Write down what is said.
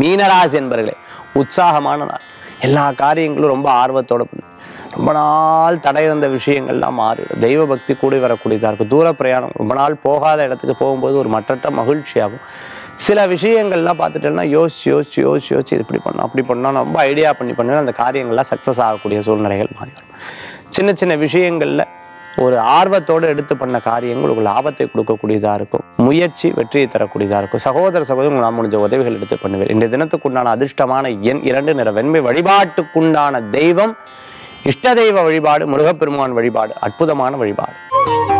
மீனராசி என்பர்களே உற்சாகமான நாள் எல்லா காரியங்களும் ரொம்ப ஆர்வத்தோட பண்ணுங்க. ரொம்ப நாள் தடை இருந்த விஷயங்கள்லாம் மாறிடும் தெய்வ பக்தி கூடி வரக்கூடியதாக இருக்கும் தூர பிரயாணம் ரொம்ப நாள் போகாத இடத்துக்கு போகும்போது ஒரு மற்றற்ற மகிழ்ச்சியாகும் சில விஷயங்கள்லாம் பார்த்துட்டோம்னா யோசிச்சு யோசிச்சு யோசிச்சு யோசிச்சு இது இப்படி பண்ணோம் அப்படி பண்ணோம் ரொம்ப ஐடியா பண்ணி பண்ணி அந்த காரியங்கள்லாம் சக்ஸஸ் ஆகக்கூடிய சூழ்நிலைகள் மாறி வரும் சின்ன சின்ன விஷயங்களில் ஒரு ஆர்வத்தோடு எடுத்து பண்ண காரியங்கள் உங்களுக்கு லாபத்தை கொடுக்கக்கூடியதாக இருக்கும் முயற்சி வெற்றியை தரக்கூடியதாக இருக்கும் சகோதர சகோதரி நான் முடிஞ்ச உதவிகள் எடுத்து பண்ணுவேன் இன்றைய தினத்துக்குண்டான அதிர்ஷ்டமான எண் இரண்டு நிற வெண்மை வழிபாட்டுக்குண்டான தெய்வம் இஷ்ட தெய்வ வழிபாடு முருகப்பெருமான் வழிபாடு அற்புதமான வழிபாடு